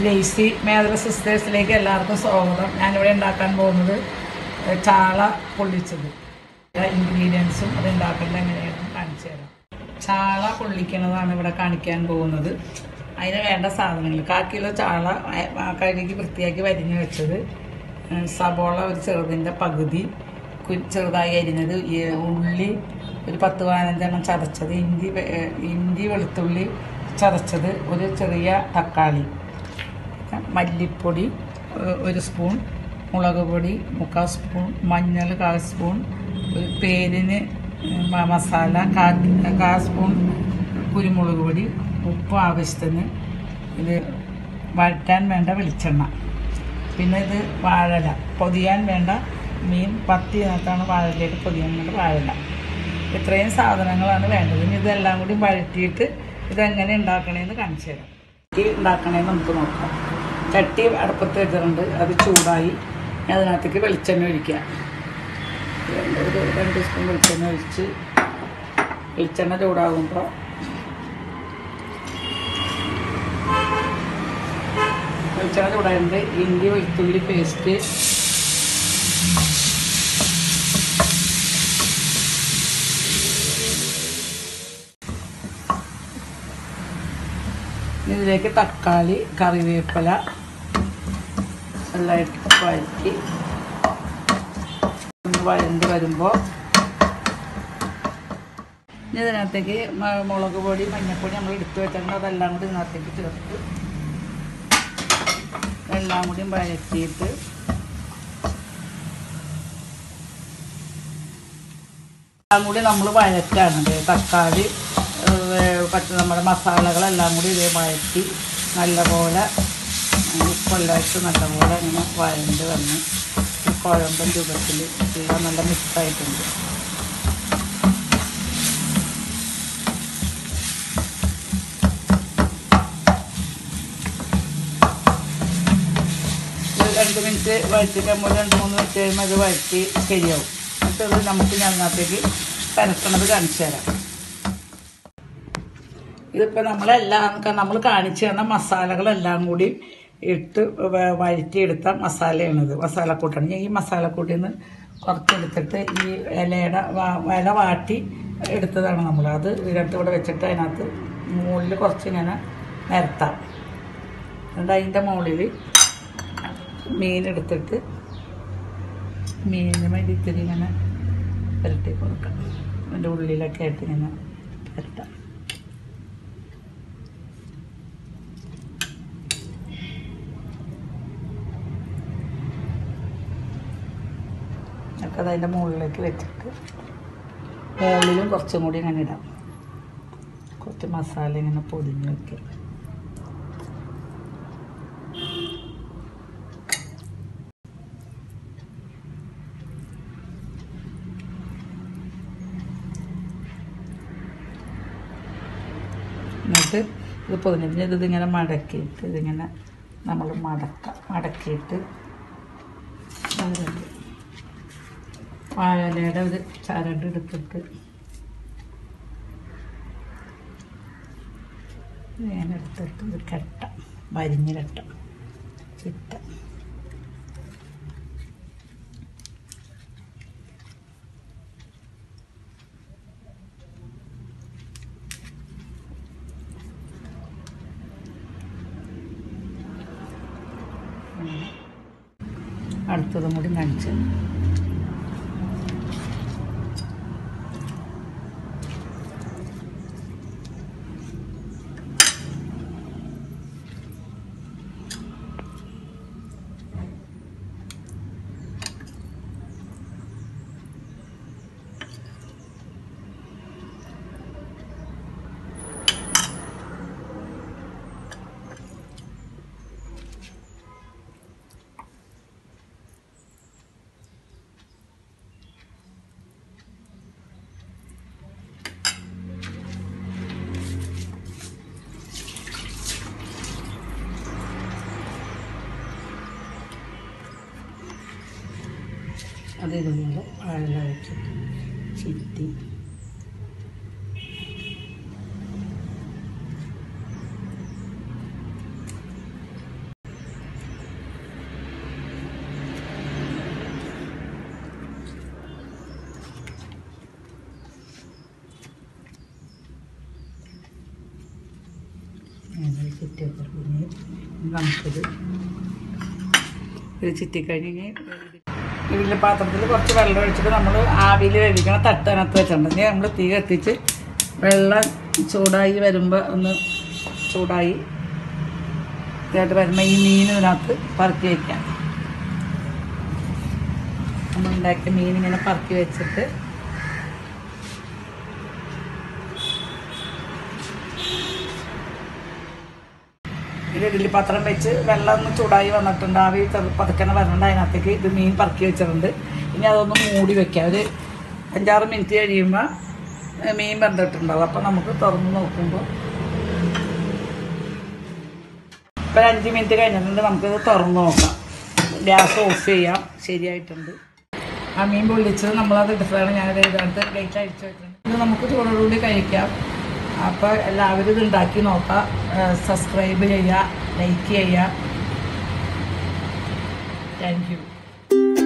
lazy മേദർ സിസ്റ്റേഴ്സിലേക്ക് എല്ലാവർക്കും സ്വാഗതം ഞാനിവിടെ ഉണ്ടാക്കാൻ പോകുന്നത് ചാള പൊള്ളിച്ചത് ഇൻഗ്രീഡിയൻസും അത് ഉണ്ടാക്കേണ്ടത് എങ്ങനെയാണെന്ന് കാണിച്ചു തരാം ചാള പൊള്ളിക്കണതാണ് ഇവിടെ കാണിക്കാൻ പോകുന്നത് അതിന് വേണ്ട സാധനങ്ങൾ കാൽ കിലോ ചാള ആ, കഴുകി വൃത്തിയാക്കി വരിഞ്ഞ് വെച്ചത് ഉം, സബോള ഒരു ചെറുതിൻ്റെ പകുതി കു- ചെറുതായി അരിഞ്ഞത് ഈ ഉള്ളി ഒരു പത്ത് പതിനഞ്ചെണ്ണം ചതച്ചത് ഇഞ്ചി വെ- ഏ, ഇഞ്ചി വെളുത്തുള്ളി ചതച്ചത് ഒരു ചെറിയ തക്കാളി മല്ലിപ്പൊടി ഏ, ഒരു സ്പൂൺ മുളക് പൊടി മുക്കാൽ സ്പൂൺ മഞ്ഞൾ കാൽ സ്പൂൺ ഒരു പേരിന് മ- മസാല കാ കാൽ സ്പൂൺ കുരുമുളക് പൊടി ഉപ്പ് ആവശ്യത്തിന് ഇത് വഴറ്റാൻ വേണ്ട വെളിച്ചെണ്ണ പിന്നെ ഇത് വാഴല പൊതിയാൻ വേണ്ട മീൻ പത്തിനകത്താണ് വാഴലയിൽ പൊതിയാൻ വേണ്ട വാഴല ഇത്രയും സാധനങ്ങളാണ് വേണ്ടത് ഇനി ഇതെല്ലാം കൂടി വഴറ്റിയിട്ട് ഇതെങ്ങനെ ഉണ്ടാക്കണേന്ന് കാണിച്ചു തരാം ചട്ടി ഉണ്ടാക്കണേന്ന് നമുക്ക് നോക്കാം ചട്ടി അടുപ്പത്ത് വെച്ചിട്ടുണ്ട് അത് ചൂടായി ഇനി അതിനകത്തേക്ക് വെളിച്ചെണ്ണ ഒഴിക്കുക രണ്ട് ഒരു രണ്ട് സ്പൂൺ വെളിച്ചെണ്ണ ഒഴിച്ച് വെളിച്ചെണ്ണ ചൂടാകുമ്പോൾ വെളിച്ചെണ്ണ ചൂടായിട്ടുണ്ട് ഇഞ്ചി വെളുത്തുള്ളി പേസ്റ്റ് ഇതിലേക്ക് തക്കാളി കറിവേപ്പില എല്ലാം ഇട്ട് വഴറ്റി ഒന്ന് വഴണ്ട് വരുമ്പോൾ ഇനി ഇതിനകത്തേക്ക് മ- മുളക് പൊടി മഞ്ഞൾപ്പൊടി നമ്മൾ എടുത്തു വെച്ചിട്ടുണ്ട് അതെല്ലാം കൂടി ഇതിനകത്തേക്ക് ചേർത്ത് എല്ലാം കൂടി വഴറ്റിയിട്ട് എല്ലാം കൂടി നമ്മൾ വഴറ്റാണ് ഇത് തക്കാളി ഏഹ്, പച്ച നമ്മുടെ മസാലകളെല്ലാം കൂടി ഇതേ വഴറ്റി നല്ലപോലെ ഉപ്പെല്ലാം ഇട്ട് നല്ലപോലെ ഇങ്ങനെ വഴണ്ട് വന്ന് ഈ കുഴമ്പൻ രൂപത്തിൽ എല്ലാം നല്ല മിക്സായിട്ടുണ്ട് ഒരു രണ്ട് മിനിറ്റ് വഴറ്റി കഴിയുമ്പോൾ രണ്ട് മൂന്ന് മിനിറ്റ് കഴിയുമ്പോൾ അത് വഴറ്റി ശരിയാവും എന്നിട്ട് അത് നമുക്ക് ഞാൻ അതിനകത്തേക്ക് പരത്തണത് കാണിച്ചു തരാം ഇതിപ്പോൾ നമ്മളെല്ലാം നമ്മൾ കാണിച്ചു തന്ന മസാലകളെല്ലാം കൂടി ഇട്ട് വ- വഴറ്റിയെടുത്ത മസാലയാണിത് മസാലക്കൂട്ടാണ് ഈ മസാലക്കൂട്ടിൽ നിന്ന് കുറച്ചെടുത്തിട്ട് ഈ ഇലയുടെ വാ- ഇല വാട്ടി എടുത്തതാണ് നമ്മൾ അത് ഇതിനകത്ത് ഇവിടെ വെച്ചിട്ട് അതിനകത്ത് മുകളിൽ കുറച്ച് ഇങ്ങനെ നിരത്താം എന്നിട്ട് അതിൻ്റെ മുകളിൽ മീൻ എടുത്തിട്ട് മീനിന് വേണ്ടി ഇത്തിരി ഇങ്ങനെ പുരട്ടി കൊടുക്കാം അതിൻ്റെ ഉള്ളിലൊക്കെ ആയിട്ട് ഇങ്ങനെ പുരട്ടാം ഒക്കെ അതിൻ്റെ മുകളിലേക്ക് വെച്ചിട്ട് മുകളിലും കുറച്ചും കൂടി ഇങ്ങനെ ഇടാം കുറച്ച് മസാല ഇങ്ങനെ പൊതിഞ്ഞ് വെക്കുക എന്നിട്ട് ഇത് പൊതിഞ്ഞിട്ട് ഇത് ഇതിങ്ങനെ മടക്കിയിട്ട് ഇതിങ്ങനെ നമ്മൾ മടക്കാം മടക്കിയിട്ട് ചരട് വാഴയിലയുടെ ഒരു ചരട് എടുത്തിട്ട് ഇങ്ങനെ എടുത്തിട്ട് ഇത് കെട്ടാം വരിഞ്ഞ് കെട്ടാം ചിട്ട അടുത്തതും കൂടി കാണിച്ചു അത് ഇതുപോലെ വാഴ വെച്ചിട്ട് ചുറ്റി ചുറ്റി വെക്കാം പിന്നെ നമുക്കിത് ഇത് ചുറ്റിക്കഴിഞ്ഞ് ഇതിൽ പാത്രത്തിൽ കുറച്ച് വെള്ളം ഒഴിച്ചിട്ട് നമ്മൾ ആവിയിൽ വേവിക്കണ തട്ടനകത്ത് വെച്ചിട്ടുണ്ടെങ്കിൽ നമ്മൾ തീ കത്തിച്ച് വെള്ളം ചൂടായി വരുമ്പോൾ ഒന്ന് ചൂടായി ഇതായിട്ട് വരുമ്പോൾ ഈ മീൻ ഇതിനകത്ത് പറക്കി വയ്ക്കാം നമ്മൾ ഉണ്ടാക്കിയ മീൻ ഇങ്ങനെ പറക്കി വെച്ചിട്ട് ഇത് ഇഡ്ഡലി പാത്രം വെച്ച് വെള്ളം ഒന്ന് ചൂടായി വന്നിട്ടുണ്ട് ആവി ചെറു പതുക്കനെ വരണ്ട അതിനകത്തേക്ക് ഇത് മീൻ പറക്കി വെച്ചിട്ടുണ്ട് ഇനി അതൊന്ന് മൂടി വെക്കാം ഒരു അഞ്ചാറ് മിനിറ്റ് കഴിയുമ്പോൾ ഏഹ്, മീൻ വെന്തിട്ടുണ്ടാവും അപ്പോൾ നമുക്ക് തുറന്ന് നോക്കുമ്പോൾ ഇപ്പോൾ ഒരു അഞ്ച് മിനിറ്റ് കഴിഞ്ഞിട്ടുണ്ട് നമുക്കിത് തുറന്ന് നോക്കാം ഗ്യാസ് ഓഫ് ചെയ്യാം ശരിയായിട്ടുണ്ട് ആ മീൻ പൊള്ളിച്ചത് നമ്മളത് എടുത്തതാണ് ഞാനത് ഇതിനകത്ത് പ്ലേറ്റ് അഴിച്ചു വെച്ചിട്ടുണ്ട് ഇത് നമുക്ക് ചൂടോടുകൂടി കഴിക്കാം അപ്പോൾ എല്ലാവരും ഇത് ഉണ്ടാക്കി നോക്കാം സബ്സ്ക്രൈബ് ചെയ്യുക ലൈക്ക് ചെയ്യുക താങ്ക് യു